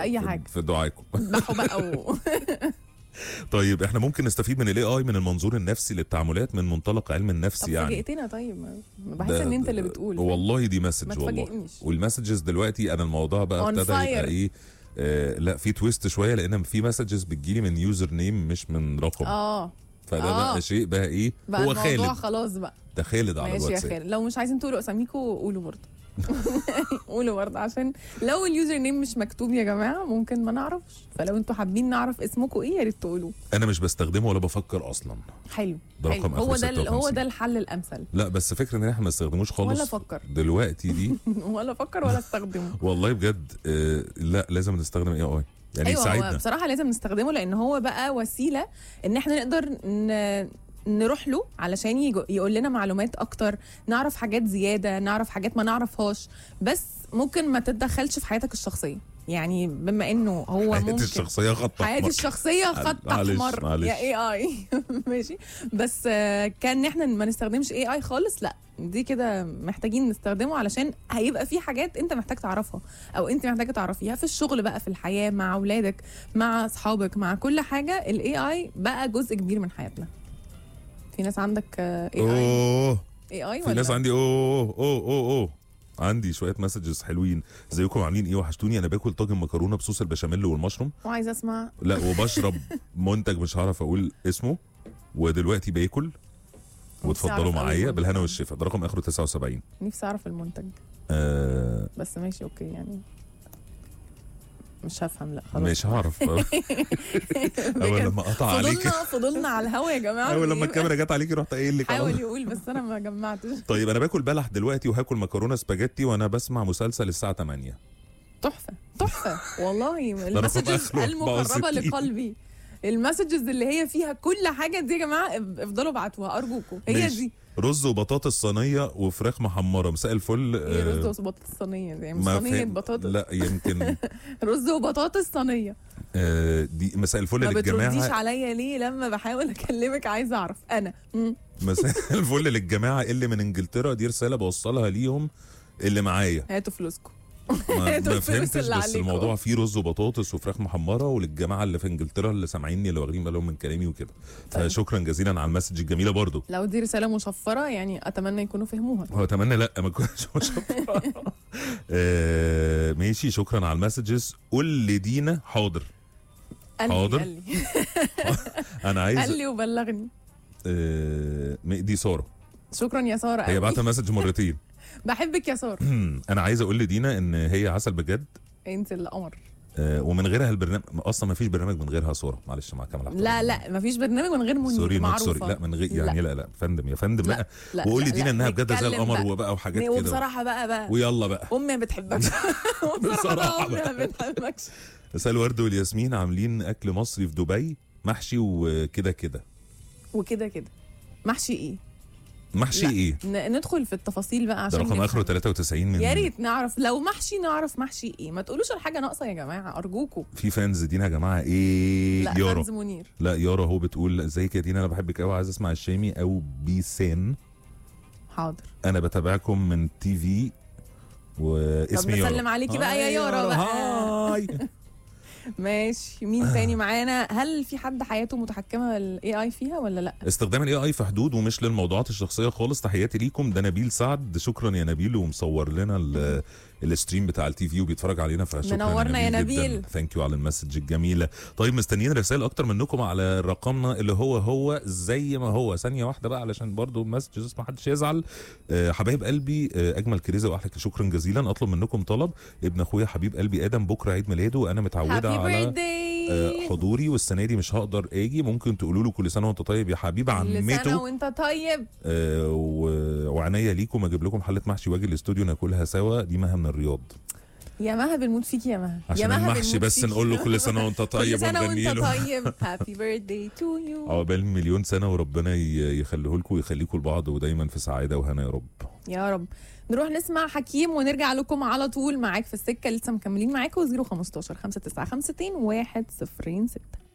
اي في- حاجه في دعائكم ذبحوا بقى و... طيب احنا ممكن نستفيد من الاي اي من المنظور النفسي للتعاملات من منطلق علم النفس طب يعني فاجئتنا طيب ما- بحس ده- ان انت اللي ده- بتقول والله دي ما مسج والله تفاجئنيش والمسجز دلوقتي انا الموضوع بقى On ابتدى يبقى fire. ايه آه لا في تويست شويه لان في مسجز بتجيلي من يوزر نيم مش من رقم اه فده آه. بقى شيء بقى ايه بقى هو الموضوع خالد خلاص بقى ده خالد على ماشي يا الواتساب خالد لو مش عايزين تقولوا اساميكم قولوا برضه قولوا برضه عشان لو اليوزر نيم مش مكتوب يا جماعه ممكن ما نعرفش فلو انتوا حابين نعرف اسمكم ايه يا ريت تقولوا انا مش بستخدمه ولا بفكر اصلا حلو ده حلو. رقم هو آخره ده ال- هو 56. ده الحل الامثل لا بس فكره ان احنا ما نستخدموش خالص ولا أفكر. دلوقتي دي ولا افكر ولا استخدمه والله بجد آه لا لازم نستخدم اي اي يعني ايوه هو يساعدنا بصراحه لازم نستخدمه لان هو بقى وسيله ان احنا نقدر ن... نروح له علشان يجو- يقول لنا معلومات اكتر نعرف حاجات زياده نعرف حاجات ما نعرفهاش بس ممكن ما تتدخلش في حياتك الشخصيه يعني بما انه هو حياتي ممكن الشخصيه خط حياتي أحمر. الشخصيه خط معلش، احمر معلش. يا اي اي ماشي بس آه، كان احنا ما نستخدمش اي اي خالص لا دي كده محتاجين نستخدمه علشان هيبقى في حاجات انت محتاج تعرفها او انت محتاجه تعرفيها في الشغل بقى في الحياه مع اولادك مع اصحابك مع كل حاجه الاي اي بقى جزء كبير من حياتنا في ناس عندك اي اي اوه اي اي في ناس عندي اوه اوه اوه اوه عندي شويه مسجز حلوين ازيكم عاملين ايه وحشتوني انا باكل طاجن مكرونه بصوص البشاميل والمشروم وعايزه اسمع لا وبشرب منتج مش هعرف اقول اسمه ودلوقتي باكل واتفضلوا أعرف أوي معايا المنتج. بالهنا والشفا ده رقم اخره 79 نفسي اعرف المنتج آه بس ماشي اوكي يعني مش هفهم لا خلاص مش هعرف اول بجد. لما قطع عليك فضلنا فضلنا على الهوا يا جماعه اول لما بإيه؟ الكاميرا جت عليكي رحت قايل لك حاول يقول بس انا ما جمعتش طيب انا باكل بلح دلوقتي وهاكل مكرونه سباجيتي وانا بسمع مسلسل الساعه 8 تحفه تحفه والله رقم المسجز آخره المقربه 64. لقلبي المسجز اللي هي فيها كل حاجه دي يا جماعه افضلوا ابعتوها ارجوكم هي ماشي. دي رز وبطاطس صينيه وفراخ محمره مساء الفل هي آه، رز وبطاطس صينيه دي مش ما صينيه فهم- بطاطس لا يمكن رز وبطاطس صينيه آه، دي مساء الفل ما بترديش للجماعه عليا ليه لما بحاول اكلمك عايزه اعرف انا مم. مساء الفل للجماعه اللي من انجلترا دي رساله بوصلها ليهم اللي معايا هاتوا فلوسكم ما, هاتوا ما الفلوس فهمتش اللي بس عليكم. الموضوع فيه رز وبطاطس وفراخ محمره وللجماعه اللي في انجلترا اللي سامعيني اللي واخدين بالهم من كلامي وكده طيب. فشكرا جزيلا على المسج الجميله برضو لو دي رساله مشفره يعني اتمنى يكونوا فهموها هو اتمنى لا ما كنتش مش آه ماشي شكرا على المسجز قول لدينا حاضر قال لي حاضر. قال لي انا قال عايز لي وبلغني آه دي ساره شكرا يا ساره هي قوي. بعت مسج مرتين بحبك يا ساره انا عايز اقول لدينا ان هي عسل بجد انت القمر آه، ومن غيرها البرنامج اصلا ما فيش برنامج من غيرها ساره معلش مع كامل احترامي. لا لا مفيش برنامج من غير منير سوري نوت معروفه سوري لا من غير يعني لا لا فندم يا فندم لا، لا لا وقول لي لا، دينا لا، انها بجد زي نتكلم القمر بقى. وبقى وحاجات كده وبصراحه بقى بقى ويلا بقى امي ما بتحبكش بصراحة وبصراحه امي بقى. ما بتحبكش مساء الورد والياسمين عاملين اكل مصري في دبي محشي وكده كده وكده كده محشي ايه محشي لا. ايه ن- ندخل في التفاصيل بقى ده عشان رقم نفهم. اخره 93 من يا ريت نعرف لو محشي نعرف محشي ايه ما تقولوش الحاجه ناقصه يا جماعه ارجوكم في فانز دينا يا جماعه ايه لا يارا فانز منير لا يارا هو بتقول ازيك يا دينا انا بحبك قوي عايز اسمع الشامي او بيسان حاضر انا بتابعكم من تي في طب واسمي يارا نسلم عليكي بقى يا هاي يارا بقى هاي ماشي مين تاني معانا هل في حد حياته متحكمه الاي اي فيها ولا لا استخدام الاي اي في حدود ومش للموضوعات الشخصيه خالص تحياتي ليكم ده نبيل سعد شكرا يا نبيل ومصور لنا ال- الستريم بتاع التي في وبيتفرج علينا فشكرا منورنا يا نبيل. ثانك يو على المسج الجميله طيب مستنيين رسائل اكتر منكم على رقمنا اللي هو هو زي ما هو ثانيه واحده بقى علشان برضو المسجز ما حدش يزعل آه، حبايب قلبي آه، اجمل كريزه واحلى شكرا جزيلا اطلب منكم طلب ابن اخويا حبيب قلبي ادم بكره عيد ميلاده وانا متعوده هابي على بيرثداي آه، حضوري والسنه دي مش هقدر اجي ممكن تقولوا له كل سنه وانت طيب يا حبيب كل سنه عمته وانت طيب آه، و- وعناية ليكم اجيب لكم حله محشي واجي الاستوديو ناكلها سوا دي مها من الرياض يا مها بنموت فيكي يا مها يا عشان مها المحشي بنموت بس فيكي. نقول له كل سنه وانت كل طيب سنه ونغني وانت له طيب هابي بيرثداي تو يو عقبال مليون سنه وربنا ي- يخليه لكم ويخليكم لبعض ودايما في سعاده وهنا يا رب يا رب نروح نسمع حكيم ونرجع لكم على طول معاك في السكه لسه مكملين معاكم 015 595 106